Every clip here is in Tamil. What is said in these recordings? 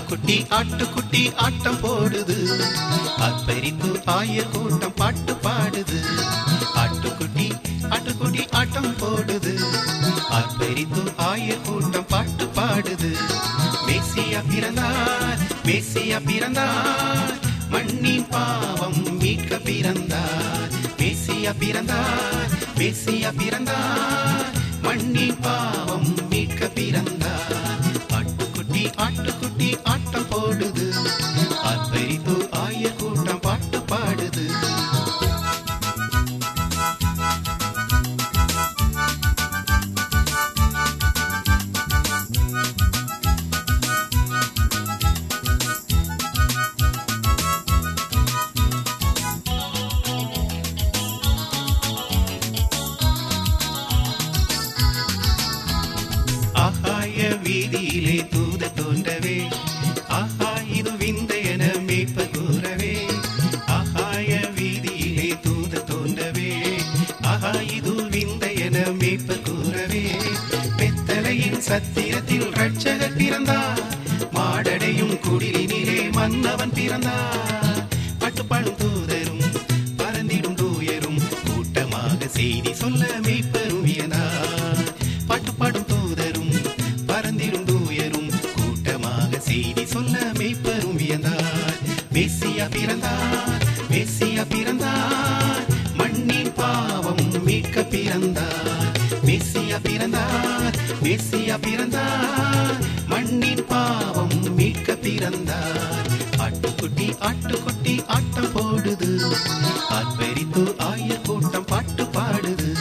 ஆட்டுக்குட்டி ஆட்டுக்குட்டி ஆட்டம் போடுது அப்பரித்து ஆயர் கூட்டம் பாட்டு பாடுது ஆட்டுக்குட்டி ஆட்டுக்குட்டி ஆட்டம் போடுது அப்பரித்து ஆயர் கூட்டம் பாட்டு பாடுது மேசியா பிறந்தார் மேசியா பிறந்தார் மண்ணின் பாவம் மீட்க பிறந்தார் மேசியா பிறந்தார் மேசியா பிறந்தார் மண்ணின் பாவம் மீட்க பிறந்தார் ஆட்டுக்குட்டி ஆட்டுக்குட்டி ஆட்டம் போடுது ஆர்ப்பரித்து ஆயர் கூட்டம் பாட்டு பாடுது ஆகாய வீதியிலே தூத தோன்றவே ஆஹா இது விந்தையன மேய்ப்ப கூறவே ஆகாய வீதியிலே தூத தோன்றவே ஆஹா இது விந்தையன மேய்ப்ப கூறவே பெத்தலையின் சத்திரத்தில் ரட்சகர் பிறந்தார் மாடடையும் குடிலினிலே மன்னவன் பிறந்தார் பட்டுப்பாடும் தூதரும் பறந்திடும் தூயரும் கூட்டமாக செய்தி சொல்ல மெய்ப்பெரும் வியனார் பாட்டுப்பாடும் தூதரும் பறந்திடும் தூயரும் கூட்டமாக செய்தி சொல்ல மெய்ப்பெரும் வியந்தார் மேசியா பிறந்தார் மேசியா பிறந்தார் மண்ணின் பாவம் மீட்க பிறந்தார் மேசியா பிறந்தார் மேசியா பிறந்தார் மண்ணின் பாவம் மீட்க பிறந்தார் ஆட்டுக்குட்டி ஆட்டுக்குட்டி ஆட்டம் போடுது ஆர்ப்பரித்து ஆயர் கூட்டம் பாட்டு பாடுது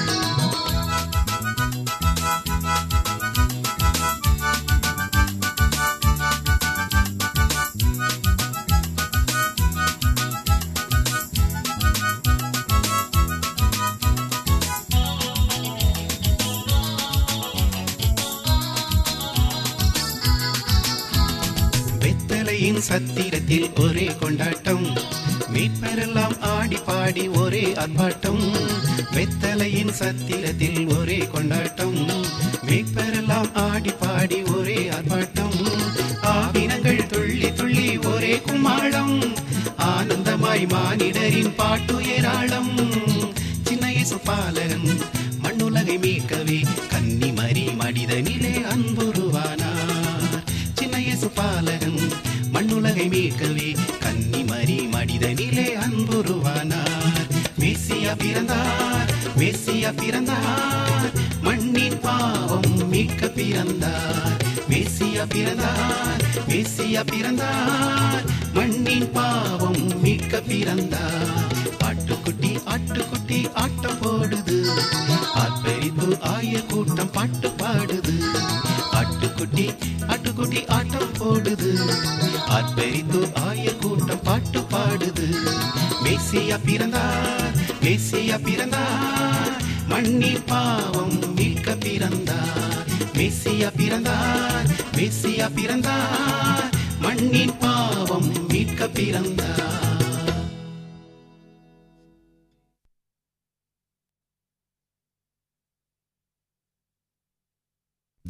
வெத்தலையின் சத்திரத்தில் ஒரே கொண்டாட்டம் மீட்பரெல்லாம் ஆடி பாடி ஒரே ஆர்ப்பாட்டம் வெத்தலையின் சத்திரத்தில் ஒரே கொண்டாட்டம் மீட்பரெல்லாம் ஆடி பாடி ஒரே ஆர்ப்பாட்டம் ஆவினங்கள் துள்ளி துள்ளி ஒரே கும்மாளம் ஆனந்தமாய் மானிடரின் பாட்டு ஏராளம் சின்ன இயேசு பாலகன் மண்ணுலகை மீட்கவே கன்னிமரி மனிதனிலே அன்புருவானார் சின்ன இயேசு பாலகன் மண்ணுலகை மீட்கவே கன்னிமரி மனிதனிலே அன்புருவானார் மேசியா பிறந்தார் மேசியா பிறந்தார் மண்ணின் பாவம் மீட்க பிறந்தார் மேசியா பிறந்தார் மேசியா பிறந்தார் மண்ணின் பாவம் மீட்க பிறந்தார் ஆட்டுக்குட்டி ஆட்டுக்குட்டி ஆட்டம் போடுது ஆர்ப்பரித்து ஆய கூட்டம் பாட்டு பாடுது ஆட்டுக்குட்டி ஆட்டுக்குட்டி ஆட்டம் போடுது ஆர்ப்பரித்து ஆய கூட்டம் பாட்டு பாடுது மேசியா பிறந்தார் மேசியா பிறந்தார் மண்ணின் பாவம் மீட்க பிறந்தார் மேசியா பிறந்தார் மேசியா பிறந்தார் மண்ணின் பாவம் மீட்க பிறந்தார்